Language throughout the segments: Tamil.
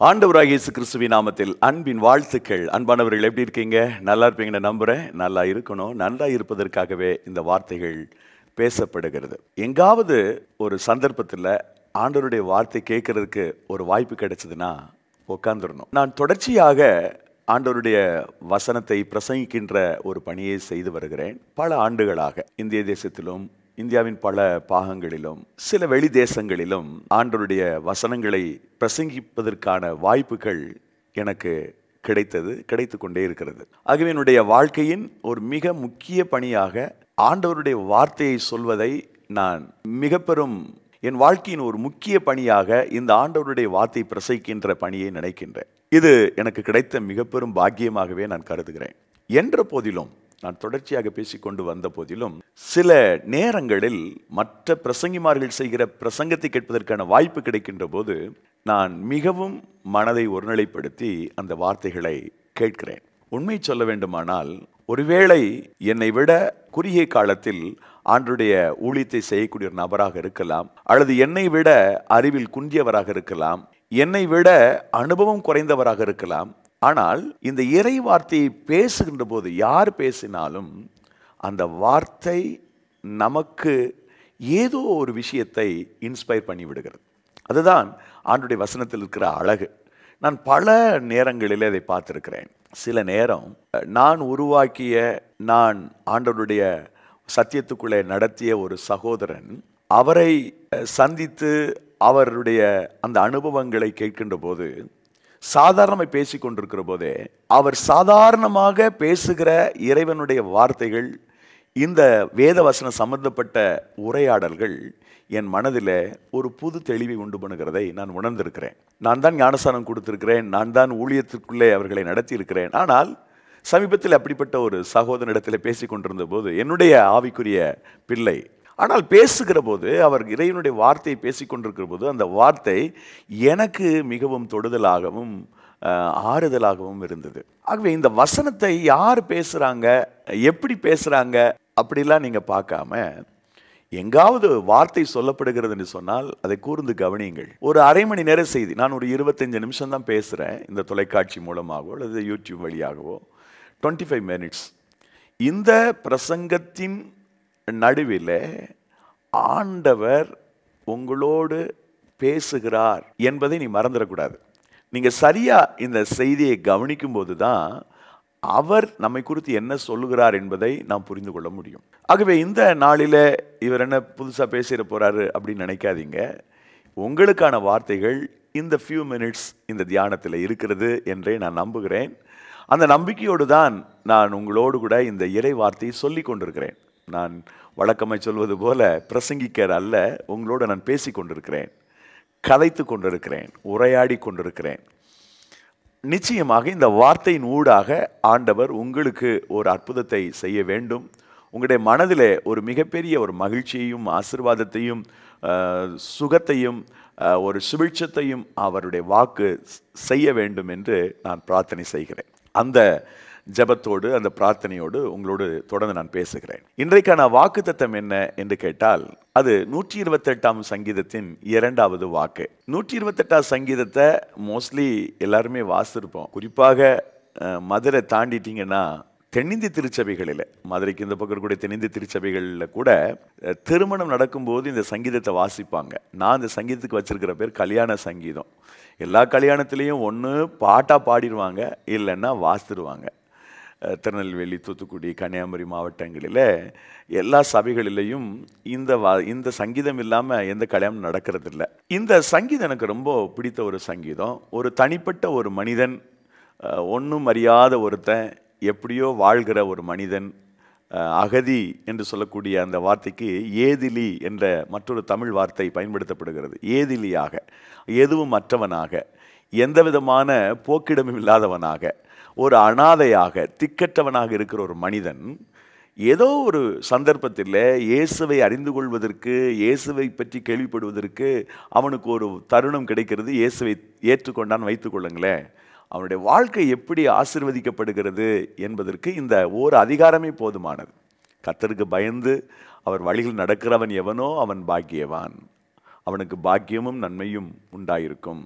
ஆண்டவராக இயேசு கிறிஸ்துவின் நாமத்தில் அன்பின் வாழ்த்துக்கள் அன்பானவர்கள் எப்படி இருக்கீங்க நல்லா இருப்பீங்கன்னு நம்புறேன் நல்லா இருக்கணும் நல்லா இருப்பதற்காகவே இந்த வார்த்தைகள் பேசப்படுகிறது எங்காவது ஒரு சந்தர்ப்பத்தில் ஆண்டவருடைய வார்த்தை கேட்கறதுக்கு ஒரு வாய்ப்பு கிடைச்சதுன்னா உட்காந்துடணும் நான் தொடர்ச்சியாக ஆண்டவருடைய வசனத்தை பிரசங்கிக்கின்ற ஒரு பணியை செய்து வருகிறேன் பல ஆண்டுகளாக இந்திய தேசத்திலும் இந்தியாவின் பல பாகங்களிலும் சில வெளி தேசங்களிலும் ஆண்டவருடைய வசனங்களை பிரசங்கிப்பதற்கான வாய்ப்புகள் எனக்கு கிடைத்தது கிடைத்து கொண்டே இருக்கிறது ஆகவே என்னுடைய வாழ்க்கையின் ஒரு மிக முக்கிய பணியாக ஆண்டவருடைய வார்த்தையை சொல்வதை நான் மிக பெரும் என் வாழ்க்கையின் ஒரு முக்கிய பணியாக இந்த ஆண்டவருடைய வார்த்தை பிரசைக்கின்ற பணியை நினைக்கின்றேன் இது எனக்கு கிடைத்த மிக பெரும் பாக்கியமாகவே நான் கருதுகிறேன் என்ற போதிலும் நான் தொடர்ச்சியாக பேசிக்கொண்டு வந்த போதிலும் சில நேரங்களில் மற்ற பிரசங்கிமார்கள் செய்கிற பிரசங்கத்தை கேட்பதற்கான வாய்ப்பு கிடைக்கின்ற போது நான் மிகவும் மனதை ஒருநிலைப்படுத்தி அந்த வார்த்தைகளை கேட்கிறேன் உண்மை சொல்ல வேண்டுமானால் ஒருவேளை என்னை விட குறுகிய காலத்தில் ஆண்டுடைய ஊழியத்தை செய்யக்கூடிய ஒரு நபராக இருக்கலாம் அல்லது என்னை விட அறிவில் குன்றியவராக இருக்கலாம் என்னை விட அனுபவம் குறைந்தவராக இருக்கலாம் ஆனால் இந்த இறை வார்த்தையை பேசுகின்ற போது யார் பேசினாலும் அந்த வார்த்தை நமக்கு ஏதோ ஒரு விஷயத்தை இன்ஸ்பயர் பண்ணி விடுகிறது அதுதான் ஆண்டுடைய வசனத்தில் இருக்கிற அழகு நான் பல நேரங்களில் அதை பார்த்துருக்கிறேன் சில நேரம் நான் உருவாக்கிய நான் ஆண்டவருடைய சத்தியத்துக்குள்ளே நடத்திய ஒரு சகோதரன் அவரை சந்தித்து அவருடைய அந்த அனுபவங்களை கேட்கின்ற போது சாதாரணமாக பேசி கொண்டிருக்கிற போதே அவர் சாதாரணமாக பேசுகிற இறைவனுடைய வார்த்தைகள் இந்த வேதவசனம் சம்பந்தப்பட்ட உரையாடல்கள் என் மனதில் ஒரு புது தெளிவை உண்டு பண்ணுகிறதை நான் உணர்ந்திருக்கிறேன் நான் தான் ஞானஸ்தானம் கொடுத்திருக்கிறேன் நான் தான் ஊழியத்திற்குள்ளே அவர்களை நடத்தி இருக்கிறேன் ஆனால் சமீபத்தில் அப்படிப்பட்ட ஒரு சகோதரனிடத்தில் பேசி கொண்டிருந்த போது என்னுடைய ஆவிக்குரிய பிள்ளை ஆனால் பேசுகிற போது அவர் இறைவனுடைய வார்த்தையை பேசிக்கொண்டிருக்கிற போது அந்த வார்த்தை எனக்கு மிகவும் தொடுதலாகவும் ஆறுதலாகவும் இருந்தது ஆகவே இந்த வசனத்தை யார் பேசுகிறாங்க எப்படி பேசுகிறாங்க அப்படிலாம் நீங்கள் பார்க்காம எங்காவது வார்த்தை சொல்லப்படுகிறதுன்னு சொன்னால் அதை கூர்ந்து கவனியுங்கள் ஒரு அரை மணி நேர செய்தி நான் ஒரு இருபத்தஞ்சு நிமிஷம் தான் பேசுகிறேன் இந்த தொலைக்காட்சி மூலமாகவோ அல்லது யூடியூப் வழியாகவோ டுவெண்ட்டி ஃபைவ் மினிட்ஸ் இந்த பிரசங்கத்தின் நடுவில் ஆண்டவர் உங்களோடு பேசுகிறார் என்பதை நீ மறந்துடக்கூடாது நீங்கள் சரியாக இந்த செய்தியை கவனிக்கும் போது தான் அவர் நம்மை குறித்து என்ன சொல்லுகிறார் என்பதை நாம் புரிந்து கொள்ள முடியும் ஆகவே இந்த நாளில் இவர் என்ன புதுசாக பேசிட போகிறாரு அப்படின்னு நினைக்காதீங்க உங்களுக்கான வார்த்தைகள் இந்த ஃபியூ மினிட்ஸ் இந்த தியானத்தில் இருக்கிறது என்றே நான் நம்புகிறேன் அந்த நம்பிக்கையோடு தான் நான் உங்களோடு கூட இந்த இறை வார்த்தையை சொல்லி கொண்டிருக்கிறேன் நான் வழக்கமாக சொல்வது போல பிரசங்கிக்கிற அல்ல உங்களோடு நான் பேசி கொண்டிருக்கிறேன் கதைத்து கொண்டிருக்கிறேன் உரையாடி கொண்டிருக்கிறேன் நிச்சயமாக இந்த வார்த்தையின் ஊடாக ஆண்டவர் உங்களுக்கு ஒரு அற்புதத்தை செய்ய வேண்டும் உங்களுடைய மனதில் ஒரு மிகப்பெரிய ஒரு மகிழ்ச்சியையும் ஆசிர்வாதத்தையும் சுகத்தையும் ஒரு சுபிட்சத்தையும் அவருடைய வாக்கு செய்ய வேண்டும் என்று நான் பிரார்த்தனை செய்கிறேன் அந்த ஜபத்தோடு அந்த பிரார்த்தனையோடு உங்களோடு தொடர்ந்து நான் பேசுகிறேன் இன்றைக்கான வாக்கு தத்தம் என்ன என்று கேட்டால் அது நூற்றி இருபத்தெட்டாம் சங்கீதத்தின் இரண்டாவது வாக்கு நூற்றி இருபத்தெட்டாம் சங்கீதத்தை மோஸ்ட்லி எல்லாருமே வாசிருப்போம் குறிப்பாக மதுரை தாண்டிட்டீங்கன்னா தென்னிந்திய திருச்சபைகளில் மதுரைக்கு இந்த பக்கம் இருக்கக்கூடிய தென்னிந்திய திருச்சபைகளில் கூட திருமணம் நடக்கும்போது இந்த சங்கீதத்தை வாசிப்பாங்க நான் இந்த சங்கீதத்துக்கு வச்சிருக்கிற பேர் கல்யாண சங்கீதம் எல்லா கல்யாணத்துலேயும் ஒன்று பாட்டாக பாடிடுவாங்க இல்லைன்னா வாசிடுவாங்க திருநெல்வேலி தூத்துக்குடி கன்னியாகுமரி மாவட்டங்களில் எல்லா சபைகளிலையும் இந்த வா இந்த சங்கீதம் இல்லாமல் எந்த கல்யாணம் நடக்கிறதில்ல இந்த சங்கீதம் எனக்கு ரொம்ப பிடித்த ஒரு சங்கீதம் ஒரு தனிப்பட்ட ஒரு மனிதன் ஒன்றும் அறியாத ஒருத்தன் எப்படியோ வாழ்கிற ஒரு மனிதன் அகதி என்று சொல்லக்கூடிய அந்த வார்த்தைக்கு ஏதிலி என்ற மற்றொரு தமிழ் வார்த்தை பயன்படுத்தப்படுகிறது ஏதிலியாக எதுவும் மற்றவனாக எந்த விதமான போக்கிடமும் இல்லாதவனாக ஒரு அனாதையாக திக்கற்றவனாக இருக்கிற ஒரு மனிதன் ஏதோ ஒரு சந்தர்ப்பத்தில் இயேசுவை அறிந்து கொள்வதற்கு இயேசுவை பற்றி கேள்விப்படுவதற்கு அவனுக்கு ஒரு தருணம் கிடைக்கிறது இயேசுவை ஏற்றுக்கொண்டான் வைத்துக்கொள்ளுங்களேன் அவனுடைய வாழ்க்கை எப்படி ஆசிர்வதிக்கப்படுகிறது என்பதற்கு இந்த ஓர் அதிகாரமே போதுமானது கத்தருக்கு பயந்து அவர் வழியில் நடக்கிறவன் எவனோ அவன் பாக்கியவான் அவனுக்கு பாக்கியமும் நன்மையும் உண்டாயிருக்கும்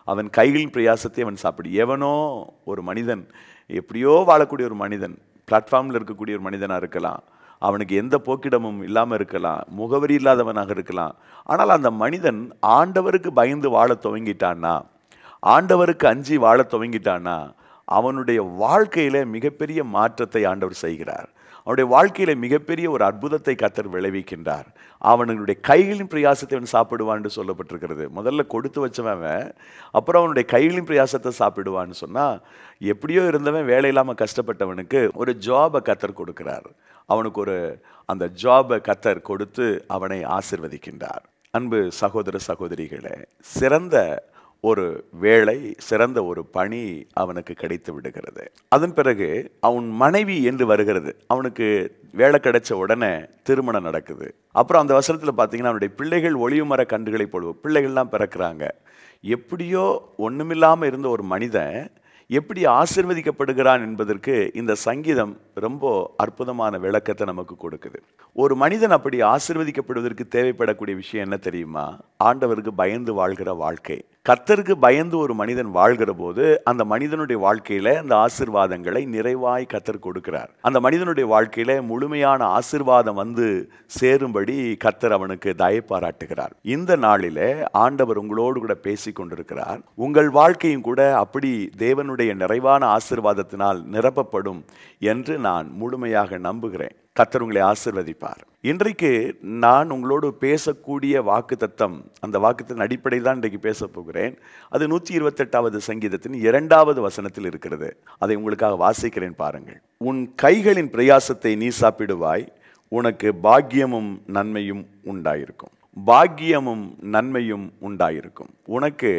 அவன் கைகளின் பிரயாசத்தை அவன் சாப்பிடு எவனோ ஒரு மனிதன் எப்படியோ வாழக்கூடிய ஒரு மனிதன் பிளாட்ஃபார்மில் இருக்கக்கூடிய ஒரு மனிதனாக இருக்கலாம் அவனுக்கு எந்த போக்கிடமும் இல்லாமல் இருக்கலாம் முகவரி இல்லாதவனாக இருக்கலாம் ஆனால் அந்த மனிதன் ஆண்டவருக்கு பயந்து வாழ துவங்கிட்டான்னா ஆண்டவருக்கு அஞ்சி வாழ துவங்கிட்டான்னா அவனுடைய வாழ்க்கையில மிகப்பெரிய மாற்றத்தை ஆண்டவர் செய்கிறார் அவனுடைய வாழ்க்கையில மிகப்பெரிய ஒரு அற்புதத்தை கத்தர் விளைவிக்கின்றார் அவனுடைய கைகளின் பிரயாசத்தை அவன் சாப்பிடுவான் என்று சொல்லப்பட்டிருக்கிறது முதல்ல கொடுத்து வச்சவன் அவன், அப்புறம் அவனுடைய கைகளின் பிரயாசத்தை சாப்பிடுவான்னு சொன்னா எப்படியோ இருந்தவன் வேலை இல்லாமல் கஷ்டப்பட்டவனுக்கு ஒரு ஜாபை கத்தர் கொடுக்கிறார் அவனுக்கு ஒரு அந்த ஜாபை கத்தர் கொடுத்து அவனை ஆசிர்வதிக்கின்றார் அன்பு சகோதர சகோதரிகளே சிறந்த ஒரு வேலை சிறந்த ஒரு பணி அவனுக்கு கிடைத்து விடுகிறது அதன் பிறகு அவன் மனைவி என்று வருகிறது அவனுக்கு வேலை கிடைச்ச உடனே திருமணம் நடக்குது அப்புறம் அந்த வசனத்தில் பார்த்தீங்கன்னா அவனுடைய பிள்ளைகள் ஒளியுமர கன்றுகளை போடுவோம் பிள்ளைகள்லாம் பிறக்கிறாங்க எப்படியோ ஒண்ணுமில்லாம இருந்த ஒரு மனிதன் எப்படி ஆசிர்வதிக்கப்படுகிறான் என்பதற்கு இந்த சங்கீதம் ரொம்ப அற்புதமான விளக்கத்தை நமக்கு கொடுக்குது ஒரு மனிதன் அப்படி ஆசிர்வதிக்கப்படுவதற்கு தேவைப்படக்கூடிய விஷயம் என்ன தெரியுமா ஆண்டவருக்கு பயந்து வாழ்கிற வாழ்க்கை கத்தருக்கு பயந்து ஒரு மனிதன் வாழ்கிற போது அந்த மனிதனுடைய வாழ்க்கையில அந்த ஆசிர்வாதங்களை நிறைவாய் கத்தர் கொடுக்கிறார் அந்த மனிதனுடைய வாழ்க்கையில முழுமையான ஆசிர்வாதம் வந்து சேரும்படி கத்தர் அவனுக்கு தயை பாராட்டுகிறார் இந்த நாளிலே ஆண்டவர் உங்களோடு கூட பேசிக் கொண்டிருக்கிறார் உங்கள் வாழ்க்கையும் கூட அப்படி தேவனுடைய நிறைவான ஆசிர்வாதத்தினால் நிரப்பப்படும் என்று நான் முழுமையாக நம்புகிறேன் கத்தர் உங்களை ஆசிர்வதிப்பார் இன்றைக்கு நான் உங்களோடு பேசக்கூடிய வாக்கு தத்தம் அந்த வாக்குத்தின் அடிப்படையில் தான் இன்றைக்கு பேச போகிறேன் அது நூற்றி இருபத்தெட்டாவது சங்கீதத்தின் இரண்டாவது வசனத்தில் இருக்கிறது அதை உங்களுக்காக வாசிக்கிறேன் பாருங்கள் உன் கைகளின் பிரயாசத்தை நீ சாப்பிடுவாய் உனக்கு பாக்கியமும் நன்மையும் உண்டாயிருக்கும் பாக்கியமும் நன்மையும் உண்டாயிருக்கும் உனக்கு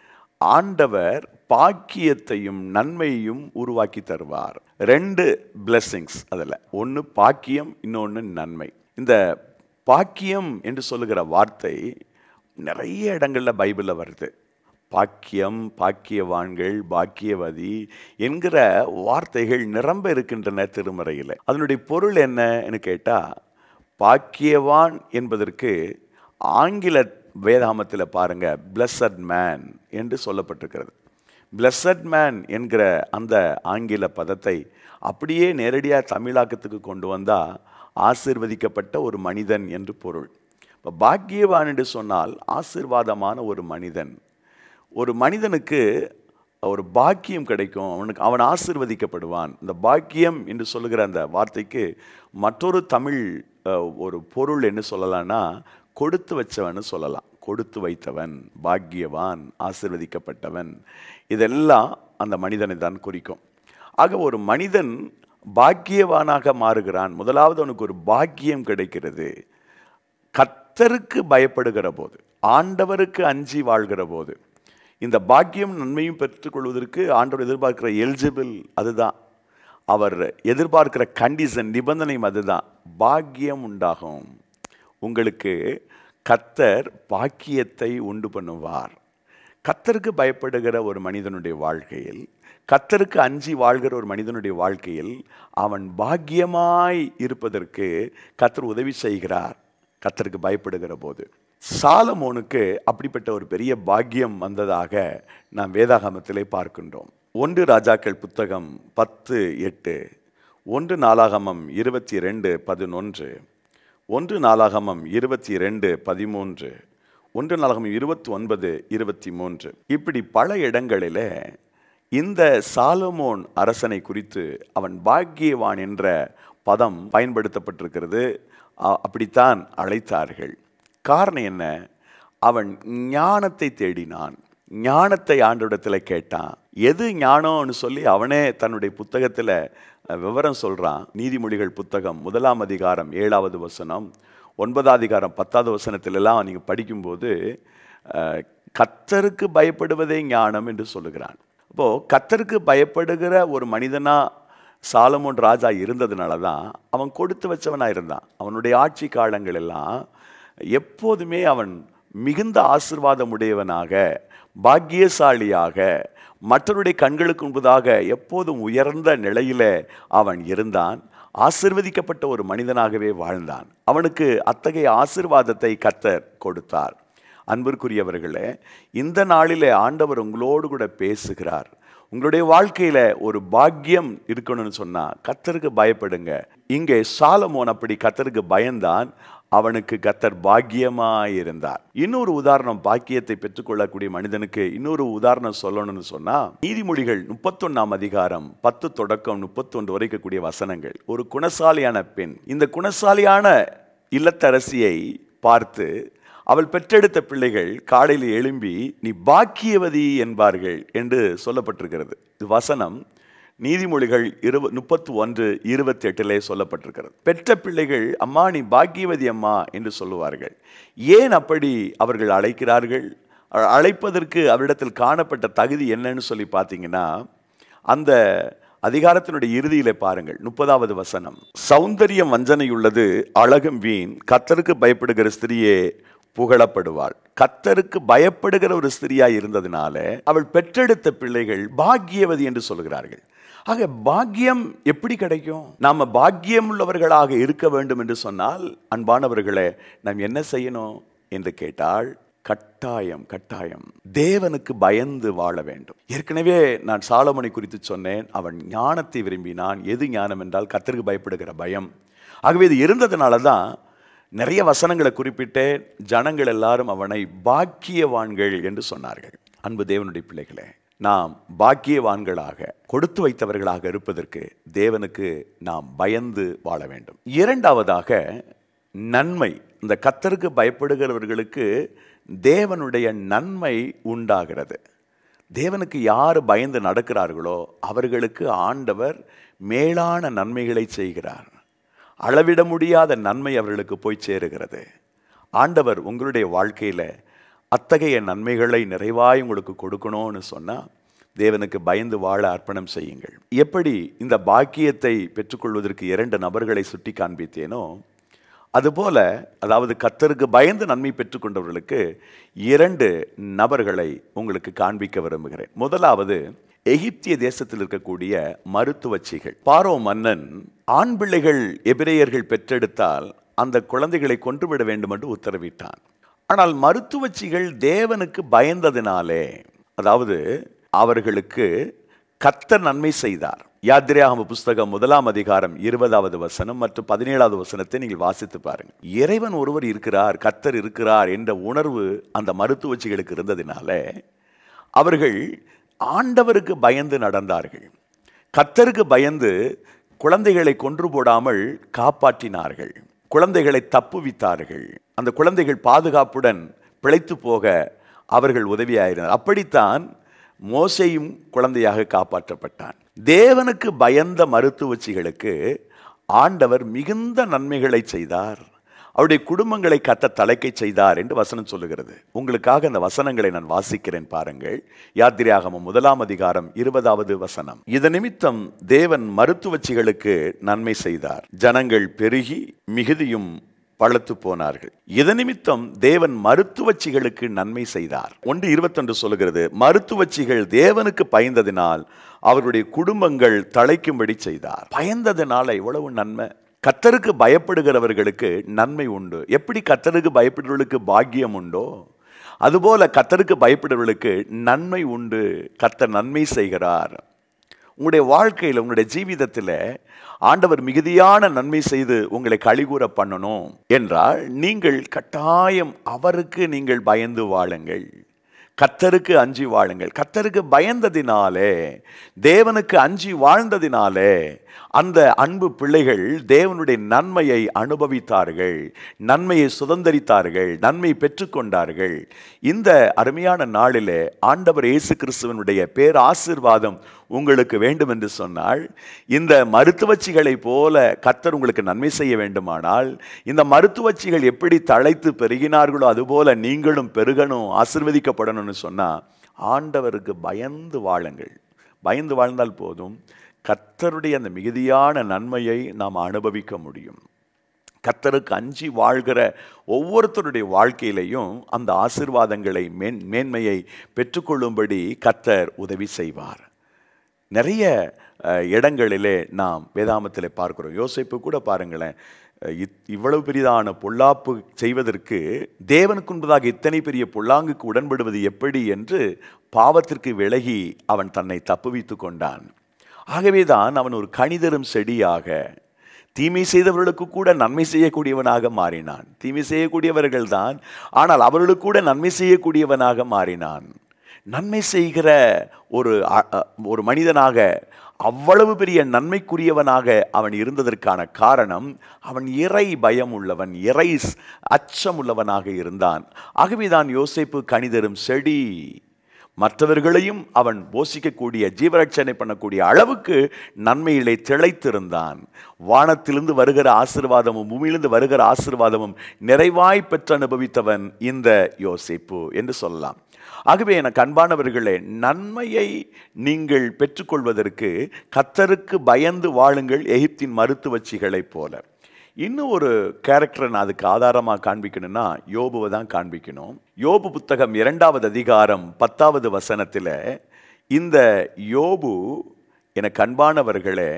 ஆண்டவர் பாக்கியத்தையும் நன்மையையும் உருவாக்கி தருவார் ரெண்டு பிளெஸ்ஸிங்ஸ் அதில் ஒன்று பாக்கியம் இன்னொன்று நன்மை இந்த பாக்கியம் என்று சொல்லுகிற வார்த்தை நிறைய இடங்களில் பைபிளில் வருது பாக்கியம் பாக்கியவான்கள் பாக்கியவதி என்கிற வார்த்தைகள் நிரம்ப இருக்கின்றன திருமறையில் அதனுடைய பொருள் என்னன்னு கேட்டால் பாக்கியவான் என்பதற்கு ஆங்கில வேதாமத்தில் பாருங்க பிளஸட் மேன் என்று சொல்லப்பட்டிருக்கிறது பிளஸட் மேன் என்கிற அந்த ஆங்கில பதத்தை அப்படியே நேரடியாக தமிழாக்கத்துக்கு கொண்டு வந்தால் ஆசிர்வதிக்கப்பட்ட ஒரு மனிதன் என்று பொருள் இப்போ பாக்கியவான் என்று சொன்னால் ஆசிர்வாதமான ஒரு மனிதன் ஒரு மனிதனுக்கு ஒரு பாக்கியம் கிடைக்கும் அவனுக்கு அவன் ஆசிர்வதிக்கப்படுவான் இந்த பாக்கியம் என்று சொல்லுகிற அந்த வார்த்தைக்கு மற்றொரு தமிழ் அஹ், ஒரு பொருள் என்ன சொல்லலாம்னா கொடுத்து வச்சவன்னு சொல்லலாம் கொடுத்து வைத்தவன் பாக்கியவான் ஆசிர்வதிக்கப்பட்டவன் இதெல்லாம் அந்த மனிதனை தான் குறிக்கும் ஆக ஒரு மனிதன் பாக்கியவானாக மாறுகிறான் முதலாவது அவனுக்கு ஒரு பாக்கியம் கிடைக்கிறது கத்தருக்கு பயப்படுகிற போது ஆண்டவருக்கு அஞ்சி வாழ்கிற போது இந்த பாக்கியம் நன்மையும் பெற்றுக்கொள்வதற்கு ஆண்டவர் எதிர்பார்க்கிற எலிஜிபிள் அதுதான் அவர் எதிர்பார்க்கிற கண்டிஷன் நிபந்தனையும் அதுதான் பாக்கியம் உண்டாகும் உங்களுக்கு கத்தர் பாக்கியத்தை உண்டு பண்ணுவார் கத்தருக்கு பயப்படுகிற ஒரு மனிதனுடைய வாழ்க்கையில் கத்தருக்கு அஞ்சி வாழ்கிற ஒரு மனிதனுடைய வாழ்க்கையில் அவன் பாக்கியமாய் இருப்பதற்கு கத்தர் உதவி செய்கிறார் கத்தருக்கு பயப்படுகிற போது சாலமோனுக்கு அப்படிப்பட்ட ஒரு பெரிய பாக்கியம் வந்ததாக நாம் வேதாகமத்திலே பார்க்கின்றோம் ஒன்று ராஜாக்கள் புத்தகம் பத்து எட்டு ஒன்று நாளாகமம் இருபத்தி ரெண்டு பதினொன்று ஒன்று நாளாகமம் இருபத்தி ரெண்டு பதிமூன்று ஒன்று நாளாகமம் இருபத்தி ஒன்பது இருபத்தி மூன்று இப்படி பல இடங்களிலே இந்த சாலமோன் அரசனை குறித்து அவன் பாக்கியவான் என்ற பதம் பயன்படுத்தப்பட்டிருக்கிறது அ- அப்படித்தான் அழைத்தார்கள் காரணம் என்ன அவன் ஞானத்தை தேடினான் ஞானத்தை ஆண்டவிடத்தில் கேட்டான் எது ஞானம்னு சொல்லி அவனே தன்னுடைய புத்தகத்தில் அஹ், விவரம் சொல்றான் நீதிமொழிகள் புத்தகம் முதலாம் அதிகாரம் ஏழாவது வசனம் ஒன்பதாம் அதிகாரம் பத்தாவது வசனத்திலெல்லாம் நீங்க படிக்கும்போது அஹ், கர்த்தருக்கு பயப்படுவதே ஞானம் என்று சொல்லுகிறான் அப்போ கர்த்தருக்கு பயப்படுகிற ஒரு மனிதனா சாலமோன் ராஜா இருந்ததுனால தான் அவன் கொடுத்து வச்சவனா இருந்தான் அவனுடைய ஆட்சி காலங்கள் எல்லாம் எப்போதுமே அவன் மிகுந்த ஆசிர்வாதம் உடையவனாக பாக்கியசாலியாக மற்றவருடைய கண்களுக்கு முன்பதாக எப்போதும் உயர்ந்த நிலையில அவன் இருந்தான் ஆசிர்வதிக்கப்பட்ட ஒரு மனிதனாகவே வாழ்ந்தான் அவனுக்கு அத்தகைய ஆசிர்வாதத்தை கத்தர் கொடுத்தார் அன்பிற்குரியவர்களே இந்த நாளிலே ஆண்டவர் உங்களோடு கூட பேசுகிறார் உங்களுடைய வாழ்க்கையில ஒரு பாக்கியம் இருக்கணும்னு சொன்னா கத்தருக்கு பயப்படுங்க இங்கே சாலமோன் அப்படி கத்தருக்கு பயந்தான் அவனுக்கு கத்தர் பாக்கியமாய் இருந்தார் இன்னொரு உதாரணம் பாக்கியத்தை பெற்றுக்கொள்ளக்கூடிய மனிதனுக்கு இன்னொரு உதாரணம் சொல்லணும்னு சொன்னா நீதிமொழிகள் முப்பத்தொன்னாம் அதிகாரம் பத்து தொடக்கம் முப்பத்தொன்று வரைக்கும் கூடிய வசனங்கள் ஒரு குணசாலியான பெண் இந்த குணசாலியான இல்லத்தரசியை பார்த்து அவள் பெற்றெடுத்த பிள்ளைகள் காலையில் எழும்பி நீ பாக்கியவதி என்பார்கள் என்று சொல்லப்பட்டிருக்கிறது இது வசனம் நீதிமொழிகள் இருவ முப்பத்தி ஒன்று இருபத்தி எட்டிலே சொல்லப்பட்டிருக்கிறது பெற்ற பிள்ளைகள் அம்மா நீ பாக்கியவதி அம்மா என்று சொல்லுவார்கள் ஏன் அப்படி அவர்கள் அழைக்கிறார்கள் அ- அழைப்பதற்கு அவரிடத்தில் காணப்பட்ட தகுதி என்னன்னு சொல்லி பார்த்தீங்கன்னா அந்த அதிகாரத்தினுடைய இறுதியிலே பாருங்கள் முப்பதாவது வசனம் சௌந்தரியம் வஞ்சனையுள்ளது அழகும் வீண் கத்தருக்கு பயப்படுகிற ஸ்திரியே புகழப்படுவாள் கத்தருக்கு பயப்படுகிற ஒரு ஸ்திரியா இருந்ததினால அவள் பெற்றெடுத்த பிள்ளைகள் பாக்கியவதி என்று சொல்கிறார்கள் ஆக பாக்கியம் எப்படி கிடைக்கும் நாம பாக்கியம் உள்ளவர்களாக இருக்க வேண்டும் என்று சொன்னால் அன்பானவர்களே நாம் என்ன செய்யணும் என்று கேட்டால் கட்டாயம் கட்டாயம் தேவனுக்கு பயந்து வாழ வேண்டும் ஏற்கனவே நான் சாலமனை குறித்து சொன்னேன் அவன் ஞானத்தை விரும்பினான் எது ஞானம் என்றால் கத்தருக்கு பயப்படுகிற பயம் ஆகவே இது இருந்ததுனால தான் நிறைய வசனங்களை குறிப்பிட்டேன் ஜனங்கள் எல்லாரும் அவனை பாக்கியவான்கள் என்று சொன்னார்கள் அன்பு தேவனுடைய பிள்ளைகளே நாம் பாக்கியவான்களாக கொடுத்து வைத்தவர்களாக இருப்பதற்கு தேவனுக்கு நாம் பயந்து வாழ வேண்டும் இரண்டாவதாக நன்மை இந்த கத்தருக்கு பயப்படுகிறவர்களுக்கு தேவனுடைய நன்மை உண்டாகிறது தேவனுக்கு யார் பயந்து நடக்கிறார்களோ அவர்களுக்கு ஆண்டவர் மேலான நன்மைகளை செய்கிறார் அளவிட முடியாத நன்மை அவர்களுக்கு போய் சேருகிறது ஆண்டவர் உங்களுடைய வாழ்க்கையில அத்தகைய நன்மைகளை நிறைவாய் உங்களுக்கு கொடுக்கணும்னு சொன்னா தேவனுக்கு பயந்து வாழ அர்ப்பணம் செய்யுங்கள் எப்படி இந்த பாக்கியத்தை பெற்றுக்கொள்வதற்கு இரண்டு நபர்களை சுட்டி காண்பித்தேனோ அதுபோல அதாவது கத்தருக்கு பயந்து நன்மை பெற்றுக்கொண்டவர்களுக்கு இரண்டு நபர்களை உங்களுக்கு காண்பிக்க விரும்புகிறேன் முதலாவது எகிப்திய தேசத்தில் இருக்கக்கூடிய மருத்துவச்சிகள் பாரோ மன்னன் ஆண் பிள்ளைகள் எபிரேயர்கள் பெற்றெடுத்தால் அந்த குழந்தைகளை கொன்றுவிட வேண்டும் என்று உத்தரவிட்டான் ஆனால் மருத்துவச்சிகள் தேவனுக்கு பயந்ததினாலே அதாவது அவர்களுக்கு கத்தர் நன்மை செய்தார் யாத்திரையாகம புஸ்தகம் முதலாம் அதிகாரம் இருபதாவது வசனம் மற்றும் பதினேழாவது வசனத்தை நீங்கள் வாசித்து பாருங்க இறைவன் ஒருவர் இருக்கிறார் கத்தர் இருக்கிறார் என்ற உணர்வு அந்த மருத்துவச்சிகளுக்கு இருந்ததினால அவர்கள் ஆண்டவருக்கு பயந்து நடந்தார்கள் கத்தருக்கு பயந்து குழந்தைகளை கொன்று போடாமல் காப்பாற்றினார்கள் குழந்தைகளை தப்புவித்தார்கள் அந்த குழந்தைகள் பாதுகாப்புடன் பிழைத்து போக அவர்கள் உதவியாயிருந்தார் அப்படித்தான் மோசையும் குழந்தையாக காப்பாற்றப்பட்டான் தேவனுக்கு பயந்த மருத்துவச்சிகளுக்கு ஆண்டவர் மிகுந்த நன்மைகளை செய்தார் அவருடைய குடும்பங்களை கத்த தலைக்கை செய்தார் என்று வசனம் சொல்லுகிறது உங்களுக்காக அந்த வசனங்களை நான் வாசிக்கிறேன் பாருங்கள் யாத்திரையாகமம் முதலாம் அதிகாரம் இருபதாவது வசனம் இது நிமித்தம் தேவன் மருத்துவச்சிகளுக்கு நன்மை செய்தார் ஜனங்கள் பெருகி மிகுதியும் பழுத்து போனார்கள் இது நிமித்தம் தேவன் மருத்துவச்சிகளுக்கு நன்மை செய்தார் ஒன்று இருபத்தொன்று சொல்லுகிறது மருத்துவச்சிகள் தேவனுக்கு பயந்ததினால் அவருடைய குடும்பங்கள் தழைக்கும்படி செய்தார் பயந்ததினால எவ்வளவு நன்மை கத்தருக்கு பயப்படுகிறவர்களுக்கு நன்மை உண்டு எப்படி கத்தருக்கு பயப்படுறவர்களுக்கு பாக்கியம் உண்டோ அதுபோல கத்தருக்கு பயப்படுறவர்களுக்கு நன்மை உண்டு கத்தர் நன்மை செய்கிறார் உங்களுடைய வாழ்க்கையில் உங்களுடைய ஜீவிதத்தில் ஆண்டவர் மிகுதியான நன்மை செய்து உங்களை கழிகூற பண்ணணும் என்றால் நீங்கள் கட்டாயம் அவருக்கு நீங்கள் பயந்து வாழுங்கள் கத்தருக்கு அஞ்சி வாழுங்கள் கத்தருக்கு பயந்ததினாலே தேவனுக்கு அஞ்சி வாழ்ந்ததினாலே அந்த அன்பு பிள்ளைகள் தேவனுடைய நன்மையை அனுபவித்தார்கள் நன்மையை சுதந்தரித்தார்கள் நன்மை பெற்றுக்கொண்டார்கள் இந்த அருமையான நாளிலே ஆண்டவர் இயேசு கிறிஸ்துவனுடைய பேர் ஆசீர்வாதம் உங்களுக்கு வேண்டும் என்று சொன்னால் இந்த மருத்துவச்சிகளை போல கத்தர் உங்களுக்கு நன்மை செய்ய வேண்டுமானால் இந்த மருத்துவச்சிகள் எப்படி தழைத்து பெருகினார்களோ அதுபோல நீங்களும் பெருகணும் ஆசிர்வதிக்கப்படணும்னு சொன்னா ஆண்டவருக்கு பயந்து வாழுங்கள் பயந்து வாழ்ந்தால் போதும் கத்தருடைய அந்த மிகுதியான நன்மையை நாம் அனுபவிக்க முடியும் கத்தருக்கு அஞ்சி வாழ்கிற ஒவ்வொருத்தருடைய வாழ்க்கையிலையும் அந்த ஆசிர்வாதங்களை மேன் மேன்மையை பெற்றுக்கொள்ளும்படி கத்தர் உதவி செய்வார் நிறைய அஹ், இடங்களிலே நாம் வேதாமத்திலே பார்க்கிறோம் யோசிப்பு கூட பாருங்களேன் அஹ், இத்- இவ்வளவு பெரிதான பொல்லாப்பு செய்வதற்கு தேவனுக்கு முன்பதாக இத்தனை பெரிய பொல்லாங்குக்கு உடன்படுவது எப்படி என்று பாவத்திற்கு விலகி அவன் தன்னை தப்புவித்து கொண்டான் ஆகவேதான் அவன் ஒரு கணிதரும் செடியாக தீமை செய்தவர்களுக்கு கூட நன்மை செய்யக்கூடியவனாக மாறினான் தீமை செய்யக்கூடியவர்கள் தான் ஆனால் அவர்களுக்கு கூட நன்மை செய்யக்கூடியவனாக மாறினான் நன்மை செய்கிற ஒரு அ- அ- ஒரு மனிதனாக அவ்வளவு பெரிய நன்மைக்குரியவனாக அவன் இருந்ததற்கான காரணம் அவன் இறை பயம் உள்ளவன் இறை ஸ்- அச்சம் உள்ளவனாக இருந்தான் ஆகவேதான் யோசேப்பு கணிதரும் செடி மற்றவர்களையும் அவன் போஷிக்கக்கூடிய ஜீவரட்சணை பண்ணக்கூடிய அளவுக்கு நன்மையிலே திளைத்திருந்தான் வானத்திலிருந்து வருகிற ஆசீர்வாதமும் பூமியிலிருந்து வருகிற ஆசீர்வாதமும் நிறைவாய் பெற்று அனுபவித்தவன் இந்த யோசிப்பு என்று சொல்லலாம் ஆகவே எனக்கு அன்பானவர்களே நன்மையை நீங்கள் பெற்றுக்கொள்வதற்கு கத்தருக்கு பயந்து வாழுங்கள் எகிப்தின் மருத்துவச்சிகளைப் போல இன்னும் ஒரு கேரக்டரை நான் அதுக்கு ஆதாரமாக காண்பிக்கணும்னா யோபுவை தான் காண்பிக்கணும் யோபு புத்தகம் இரண்டாவது அதிகாரம் பத்தாவது வசனத்தில் இந்த யோபு எனக்கு அன்பானவர்களே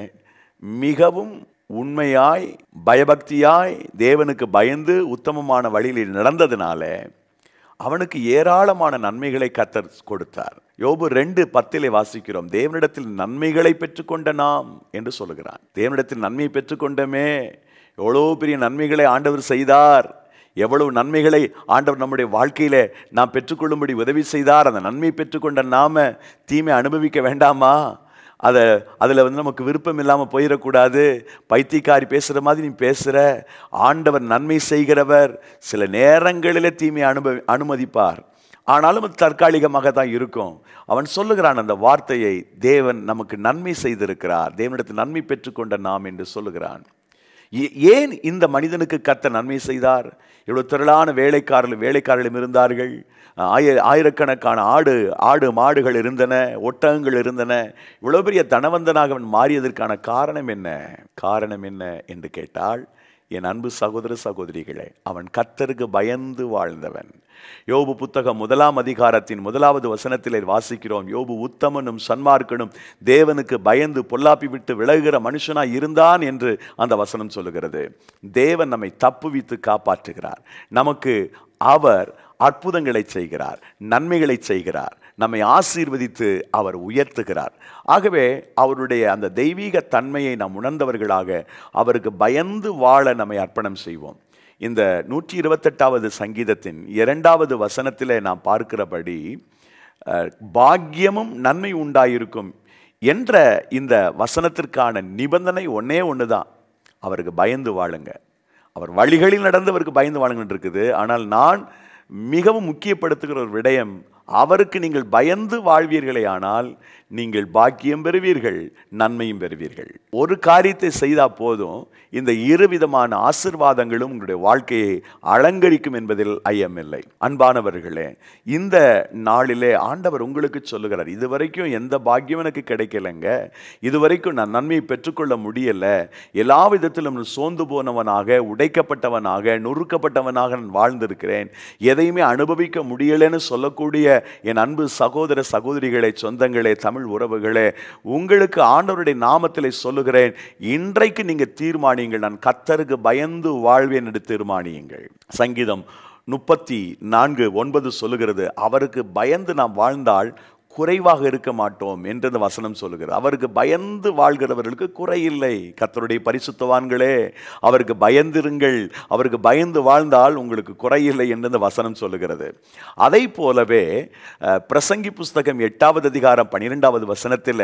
மிகவும் உண்மையாய் பயபக்தியாய் தேவனுக்கு பயந்து உத்தமமான வழியில் நடந்ததுனால அவனுக்கு ஏராளமான நன்மைகளை கத்தர் கொடுத்தார் யோபு ரெண்டு பத்திலே வாசிக்கிறோம் தேவனிடத்தில் நன்மைகளை பெற்றுக்கொண்ட நாம் என்று சொல்லுகிறான் தேவனிடத்தில் நன்மையை பெற்றுக்கொண்டமே எவ்வளோ பெரிய நன்மைகளை ஆண்டவர் செய்தார் எவ்வளவு நன்மைகளை ஆண்டவர் நம்முடைய வாழ்க்கையில நாம் பெற்றுக்கொள்ளும்படி உதவி செய்தார் அந்த நன்மை பெற்றுக்கொண்ட நாம தீமை அனுபவிக்க வேண்டாமா அதை அதில் வந்து நமக்கு விருப்பம் இல்லாமல் போயிடக்கூடாது பைத்தியக்காரி பேசுகிற மாதிரி நீ பேசுகிற ஆண்டவர் நன்மை செய்கிறவர் சில நேரங்களில் தீமை அனுபவி அனுமதிப்பார் ஆனாலும் அது தற்காலிகமாக தான் இருக்கும் அவன் சொல்லுகிறான் அந்த வார்த்தையை தேவன் நமக்கு நன்மை செய்திருக்கிறார் தேவனிடத்தில் நன்மை பெற்றுக்கொண்ட நாம் என்று சொல்லுகிறான் ஏ- ஏன் இந்த மனிதனுக்கு கத்த நன்மை செய்தார் இவ்வளவு திரளான வேலைக்காரர்கள் வேலைக்காரர்களும் இருந்தார்கள் ஆய ஆயிரக்கணக்கான ஆடு ஆடு மாடுகள் இருந்தன ஒட்டகங்கள் இருந்தன இவ்வளவு பெரிய தனவந்தனாக அவன் மாறியதற்கான காரணம் என்ன காரணம் என்ன என்று கேட்டால் என் அன்பு சகோதர சகோதரிகளே அவன் கத்தருக்கு பயந்து வாழ்ந்தவன் யோபு புத்தகம் முதலாம் அதிகாரத்தின் முதலாவது வசனத்திலே வாசிக்கிறோம் யோபு உத்தமனும் சன்மார்க்கனும் தேவனுக்கு பயந்து பொல்லாப்பி விட்டு விலகுகிற மனுஷனாய் இருந்தான் என்று அந்த வசனம் சொல்லுகிறது தேவன் நம்மை தப்புவித்து காப்பாற்றுகிறார் நமக்கு அவர் அற்புதங்களை செய்கிறார் நன்மைகளை செய்கிறார் நம்மை ஆசீர்வதித்து அவர் உயர்த்துகிறார் ஆகவே அவருடைய அந்த தெய்வீக தன்மையை நாம் உணர்ந்தவர்களாக அவருக்கு பயந்து வாழ நம்மை அர்ப்பணம் செய்வோம் இந்த நூற்றி இருபத்தெட்டாவது சங்கீதத்தின் இரண்டாவது வசனத்திலே நாம் பார்க்கிறபடி அஹ், பாக்கியமும் நன்மை உண்டாயிருக்கும் என்ற இந்த வசனத்திற்கான நிபந்தனை ஒன்னே ஒன்று தான் அவருக்கு பயந்து வாழுங்க அவர் வழிகளில் நடந்தவருக்கு பயந்து வாழுங்கன்னு இருக்குது ஆனால் நான் மிகவும் முக்கியப்படுத்துகிற ஒரு விடயம் அவருக்கு நீங்கள் பயந்து வாழ்வீர்களே ஆனால் நீங்கள் பாக்கியம் பெறுவீர்கள் நன்மையும் பெறுவீர்கள் ஒரு காரியத்தை செய்தால் போதும் இந்த இரு விதமான ஆசிர்வாதங்களும் உங்களுடைய வாழ்க்கையை அலங்கரிக்கும் என்பதில் ஐயமில்லை அன்பானவர்களே இந்த நாளிலே ஆண்டவர் உங்களுக்கு சொல்லுகிறார் இதுவரைக்கும் எந்த பாக்கியம் எனக்கு கிடைக்கலைங்க இதுவரைக்கும் நான் நன்மையை பெற்றுக்கொள்ள முடியல எல்லா விதத்திலும் நான் சோர்ந்து போனவனாக உடைக்கப்பட்டவனாக நொறுக்கப்பட்டவனாக நான் வாழ்ந்திருக்கிறேன் எதையுமே அனுபவிக்க முடியலைன்னு சொல்லக்கூடிய என் அன்பு சகோதர சகோதரிகளே சொந்தங்களே தமிழ் உறவுகளே உங்களுக்கு ஆண்டவருடைய நாமத்திலே சொல்லுகிறேன் இன்றைக்கு நீங்க தீர்மானியுங்கள் நான் கத்தருக்கு பயந்து வாழ்வேன் என்று தீர்மானியுங்கள் சங்கீதம் முப்பத்தி நான்கு ஒன்பது சொல்லுகிறது அவருக்கு பயந்து நாம் வாழ்ந்தால் குறைவாக இருக்க மாட்டோம் என்று இந்த வசனம் சொல்லுகிறது அவருக்கு பயந்து வாழ்கிறவர்களுக்கு குறையில்லை கர்த்தருடைய பரிசுத்தவான்களே அவருக்கு பயந்திருங்கள் அவருக்கு பயந்து வாழ்ந்தால் உங்களுக்கு குறையில்லை என்று இந்த வசனம் சொல்லுகிறது அதை போலவே அஹ், பிரசங்கி புஸ்தகம் எட்டாவது அதிகாரம் பன்னிரெண்டாவது வசனத்தில்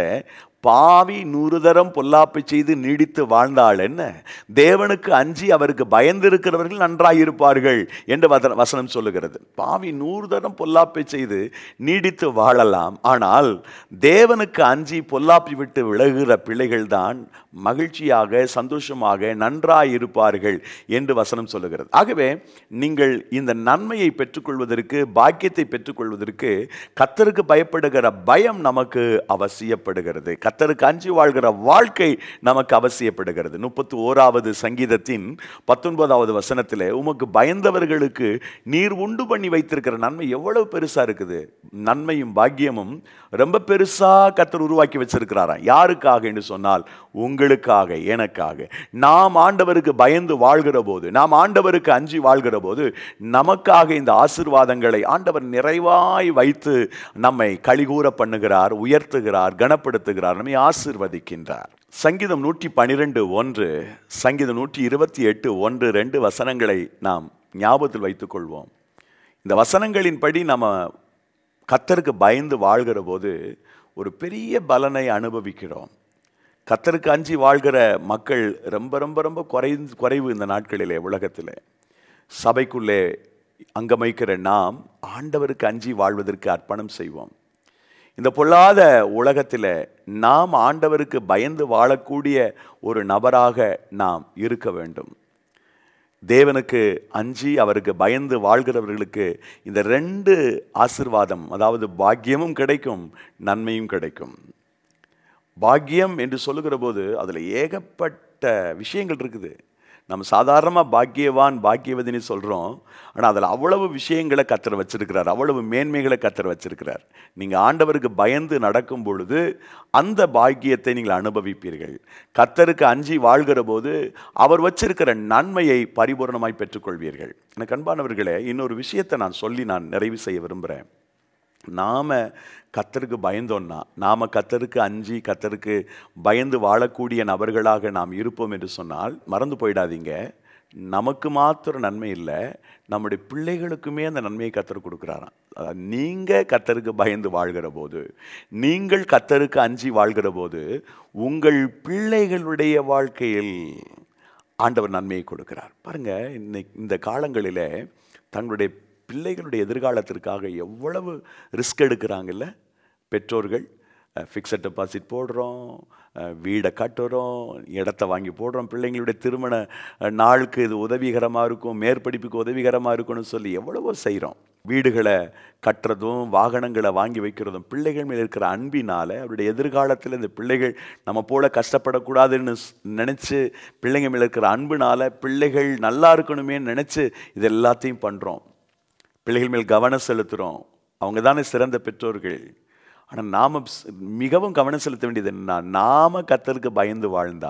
பாவி நூறு தரம் பொல்லாப்பை செய்து நீடித்து வாழ்ந்தாள் என்ன தேவனுக்கு அஞ்சி அவருக்கு பயந்திருக்கிறவர்கள் நன்றாயிருப்பார்கள் என்று வத- வசனம் சொல்லுகிறது பாவி நூறு தரம் பொல்லாப்பை செய்து நீடித்து வாழலாம் ஆனால் தேவனுக்கு அஞ்சி பொல்லாப்பி விட்டு விலகுகிற பிள்ளைகள் தான் மகிழ்ச்சியாக சந்தோஷமாக நன்றாயிருப்பார்கள் என்று வசனம் சொல்லுகிறது ஆகவே நீங்கள் இந்த நன்மையை பெற்றுக்கொள்வதற்கு பாக்கியத்தை பெற்றுக்கொள்வதற்கு கத்தருக்கு பயப்படுகிற பயம் நமக்கு அவசியப்படுகிறது கத்தருக்கு அஞ்சி வாழ்கிற வாழ்க்கை நமக்கு அவசியப்படுகிறது முப்பத்தி ஓராவது சங்கீதத்தின் பத்தொன்பதாவது வசனத்தில் உமக்கு பயந்தவர்களுக்கு நீர் உண்டு பண்ணி வைத்திருக்கிற நன்மை எவ்வளவு பெருசா இருக்குது நன்மையும் பாக்கியமும் எல்லாத்தையும் ரொம்ப பெருசா கத்தர் உருவாக்கி வச்சிருக்கிறாராம் யாருக்காக என்று சொன்னால் உங்களுக்காக எனக்காக நாம் ஆண்டவருக்கு பயந்து வாழ்கிற போது நாம் ஆண்டவருக்கு அஞ்சி வாழ்கிற போது நமக்காக இந்த ஆசிர்வாதங்களை ஆண்டவர் நிறைவாய் வைத்து நம்மை கழிகூற பண்ணுகிறார் உயர்த்துகிறார் கனப்படுத்துகிறார் நம்மை ஆசிர்வதிக்கின்றார் சங்கீதம் நூற்றி பனிரெண்டு ஒன்று சங்கீதம் நூற்றி இருபத்தி எட்டு ஒன்று ரெண்டு வசனங்களை நாம் ஞாபகத்தில் வைத்துக் கொள்வோம் இந்த வசனங்களின்படி நம்ம கத்தருக்கு பயந்து வாழ்கிற போது ஒரு பெரிய பலனை அனுபவிக்கிறோம் கத்தருக்கு அஞ்சி வாழ்கிற மக்கள் ரொம்ப ரொம்ப ரொம்ப குறைந்து குறைவு இந்த நாட்களிலே உலகத்தில் சபைக்குள்ளே அங்கமைக்கிற நாம் ஆண்டவருக்கு அஞ்சி வாழ்வதற்கு அர்ப்பணம் செய்வோம் இந்த பொல்லாத உலகத்தில் நாம் ஆண்டவருக்கு பயந்து வாழக்கூடிய ஒரு நபராக நாம் இருக்க வேண்டும் தேவனுக்கு அஞ்சி அவருக்கு பயந்து வாழ்கிறவர்களுக்கு இந்த ரெண்டு ஆசிர்வாதம் அதாவது பாக்கியமும் கிடைக்கும் நன்மையும் கிடைக்கும் பாக்கியம் என்று சொல்லுகிற போது அதில் ஏகப்பட்ட விஷயங்கள் இருக்குது நம்ம சாதாரணமாக பாக்கியவான் பாக்கியவதினு சொல்கிறோம் ஆனால் அதில் அவ்வளவு விஷயங்களை கத்தர் வச்சிருக்கிறார் அவ்வளவு மேன்மைகளை கத்தர் வச்சிருக்கிறார் நீங்கள் ஆண்டவருக்கு பயந்து நடக்கும் பொழுது அந்த பாக்கியத்தை நீங்கள் அனுபவிப்பீர்கள் கத்தருக்கு அஞ்சி வாழ்கிற போது அவர் வச்சிருக்கிற நன்மையை பரிபூர்ணமாய் பெற்றுக்கொள்வீர்கள் எனக்கு அன்பானவர்களே இன்னொரு விஷயத்தை நான் சொல்லி நான் நிறைவு செய்ய விரும்புகிறேன் நாம கத்தருக்கு பயந்தோன்னா நாம கத்தருக்கு அஞ்சி கத்தருக்கு பயந்து வாழக்கூடிய நபர்களாக நாம் இருப்போம் என்று சொன்னால் மறந்து போயிடாதீங்க நமக்கு மாத்திரம் நன்மை இல்லை நம்முடைய பிள்ளைகளுக்குமே அந்த நன்மையை கத்தர் கொடுக்குறாராம் அதாவது நீங்க கத்தருக்கு பயந்து வாழ்கிற போது நீங்கள் கத்தருக்கு அஞ்சி வாழ்கிற போது உங்கள் பிள்ளைகளுடைய வாழ்க்கையில் ஆண்டவர் நன்மையை கொடுக்கிறார் பாருங்க இன்னைக்கு இந்த காலங்களில் தங்களுடைய பிள்ளைகளுடைய எதிர்காலத்திற்காக எவ்வளவு ரிஸ்க் எடுக்கிறாங்கல்ல பெற்றோர்கள் ஃபிக்ஸட் டெபாசிட் போடுறோம் அஹ், வீடை கட்டுறோம் இடத்த வாங்கி போடுறோம் பிள்ளைங்களுடைய திருமண அஹ், நாளுக்கு இது உதவிகரமாக இருக்கும் மேற்படிப்புக்கு உதவிகரமாக இருக்கும்னு சொல்லி எவ்வளவோ செய்கிறோம் வீடுகளை கட்டுறதும் வாகனங்களை வாங்கி வைக்கிறதும் பிள்ளைகள் மேல் இருக்கிற அன்பினால அவருடைய எதிர்காலத்தில் இந்த பிள்ளைகள் நம்ம போல கஷ்டப்படக்கூடாதுன்னு ஸ்- நினைச்சு பிள்ளைங்க மேல இருக்கிற அன்புனால பிள்ளைகள் நல்லா இருக்கணுமே நினைச்சு இது எல்லாத்தையும் பண்றோம் பிள்ளைகள் மேல் கவனம் செலுத்துகிறோம் அவங்க தானே சிறந்த பெற்றோர்கள் ஆனால் நாம் மிகவும் கவனம் செலுத்த வேண்டியது என்னன்னா நாம கத்தருக்கு பயந்து வாழ்ந்தா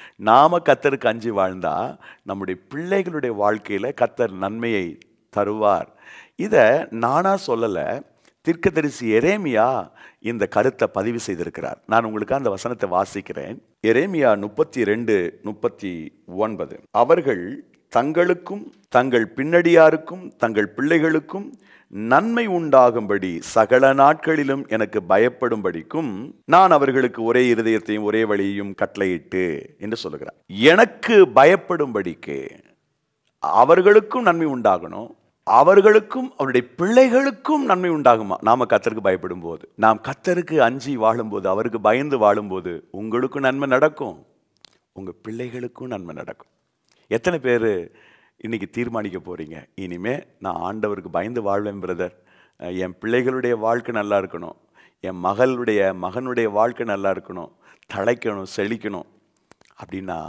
நாம கத்தருக்கு அஞ்சி வாழ்ந்தா நம்முடைய பிள்ளைகளுடைய வாழ்க்கையில் கத்தர் நன்மையை தருவார் இதை நானா சொல்லலை தீர்க்கதரிசி எரேமியா இந்த கருத்தை பதிவு செய்திருக்கிறார் நான் உங்களுக்கு அந்த வசனத்தை வாசிக்கிறேன் எரேமியா முப்பத்தி ரெண்டு முப்பத்தி ஒன்பது அவர்கள் தங்களுக்கும் தங்கள் பின்னடியாருக்கும் தங்கள் பிள்ளைகளுக்கும் நன்மை உண்டாகும்படி சகல நாட்களிலும் எனக்கு பயப்படும்படிக்கும் நான் அவர்களுக்கு ஒரே இருதயத்தையும் ஒரே வழியையும் கட்டளையிட்டு என்று சொல்லுகிறார் எனக்கு பயப்படும்படிக்கு அவர்களுக்கும் நன்மை உண்டாகணும் அவர்களுக்கும் அவருடைய பிள்ளைகளுக்கும் நன்மை உண்டாகுமா நாம கத்தருக்கு பயப்படும் போது நாம் கத்தருக்கு அஞ்சி வாழும்போது அவருக்கு பயந்து வாழும்போது உங்களுக்கும் நன்மை நடக்கும் உங்க பிள்ளைகளுக்கும் நன்மை நடக்கும் எத்தனை பேர் இன்னைக்கு தீர்மானிக்க போறீங்க இனிமே நான் ஆண்டவருக்கு பயந்து வாழ்வேன் பிரதர் என் பிள்ளைகளுடைய வாழ்க்கை நல்லா இருக்கணும் என் மகளுடைய மகனுடைய வாழ்க்கை நல்லா இருக்கணும் தழைக்கணும் செழிக்கணும் அப்படின்னா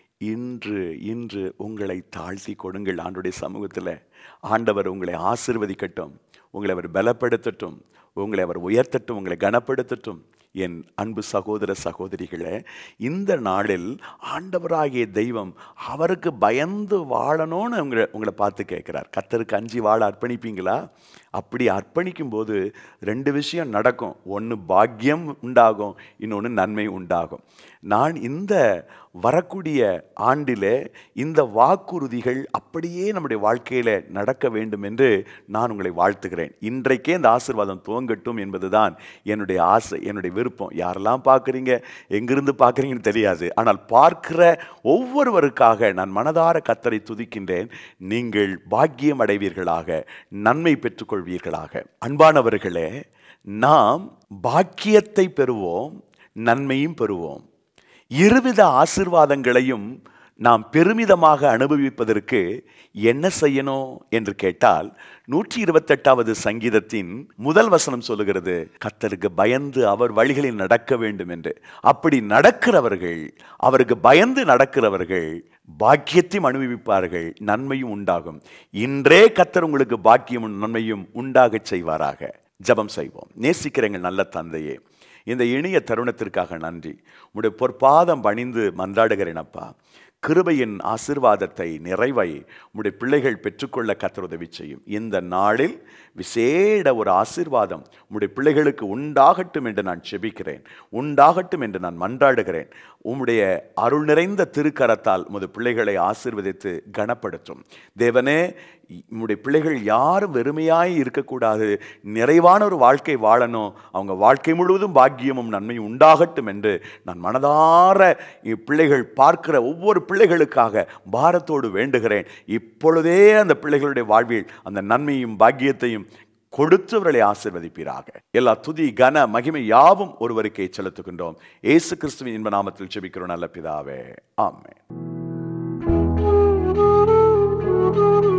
இன்று இன்று உங்களை தாழ்த்தி கொடுங்கள் ஆண்டுடைய சமூகத்தில் ஆண்டவர் உங்களை ஆசிர்வதிக்கட்டும் உங்களை அவர் பலப்படுத்தட்டும் உங்களை அவர் உயர்த்தட்டும் உங்களை கனப்படுத்தட்டும் என் அன்பு சகோதர சகோதரிகளே இந்த நாளில் ஆண்டவராகிய தெய்வம் அவருக்கு பயந்து வாழணும்னு உங்களை உங்களை பார்த்து கேட்குறார் கத்தருக்கு அஞ்சி வாழ அர்ப்பணிப்பீங்களா அப்படி அர்ப்பணிக்கும் போது ரெண்டு விஷயம் நடக்கும் ஒன்று பாக்கியம் உண்டாகும் இன்னொன்று நன்மை உண்டாகும் நான் இந்த வரக்கூடிய ஆண்டிலே இந்த வாக்குறுதிகள் அப்படியே நம்முடைய வாழ்க்கையில நடக்க வேண்டும் என்று நான் உங்களை வாழ்த்துகிறேன் இன்றைக்கே இந்த ஆசீர்வாதம் துவங்கட்டும் என்பதுதான் என்னுடைய ஆசை என்னுடைய விருப்பம் யாரெல்லாம் பார்க்குறீங்க எங்கிருந்து பார்க்குறீங்கன்னு தெரியாது ஆனால் பார்க்கிற ஒவ்வொருவருக்காக நான் மனதார கத்தரை துதிக்கின்றேன் நீங்கள் பாக்கியம் அடைவீர்களாக நன்மை பெற்றுக்கொள்வீர்களாக அன்பானவர்களே நாம் பாக்கியத்தை பெறுவோம் நன்மையும் பெறுவோம் இருவித ஆசிர்வாதங்களையும் நாம் பெருமிதமாக அனுபவிப்பதற்கு என்ன செய்யணும் என்று கேட்டால் நூற்றி இருபத்தெட்டாவது சங்கீதத்தின் முதல் வசனம் சொல்லுகிறது கத்தருக்கு பயந்து அவர் வழிகளில் நடக்க வேண்டும் என்று அப்படி நடக்கிறவர்கள் அவருக்கு பயந்து நடக்கிறவர்கள் பாக்கியத்தையும் அனுபவிப்பார்கள் நன்மையும் உண்டாகும் இன்றே கத்தர் உங்களுக்கு பாக்கியமும் நன்மையும் உண்டாகச் செய்வாராக ஜெபம் செய்வோம் நேசிக்கிற எங்கள் நல்ல தந்தையே இந்த இனிய தருணத்திற்காக நன்றி உடைய பொற்பாதம் பணிந்து மன்றாடுகிறேன் அப்பா கிருபையின் ஆசிர்வாதத்தை நிறைவை உடைய பிள்ளைகள் பெற்றுக்கொள்ள கத்தர் உதவி செய்யும் இந்த நாளில் விசேட ஒரு ஆசீர்வாதம் உம்முடைய பிள்ளைகளுக்கு உண்டாகட்டும் என்று நான் செபிக்கிறேன் உண்டாகட்டும் என்று நான் மன்றாடுகிறேன் உம்முடைய அருள் நிறைந்த திருக்கரத்தால் உமது பிள்ளைகளை ஆசீர்வதித்து கனப்படுத்தும் தேவனே உம்முடைய பிள்ளைகள் யாரும் வெறுமையாய் இருக்கக்கூடாது நிறைவான ஒரு வாழ்க்கை வாழணும் அவங்க வாழ்க்கை முழுவதும் பாக்கியமும் நன்மையும் உண்டாகட்டும் என்று நான் மனதார பிள்ளைகள் பார்க்கிற ஒவ்வொரு பிள்ளைகளுக்காக பாரத்தோடு வேண்டுகிறேன் இப்பொழுதே அந்த பிள்ளைகளுடைய வாழ்வில் அந்த நன்மையும் பாக்கியத்தையும் கொடுத்து அவர்களை ஆசிர்வதிப்பீராக எல்லா துதி கன மகிமை யாவும் ஒருவருக்கே செலுத்துகின்றோம் ஏசு கிறிஸ்துவின் இன்ப நாமத்தில் ஜெபிக்கிறோம் நல்ல பிதாவே ஆமென்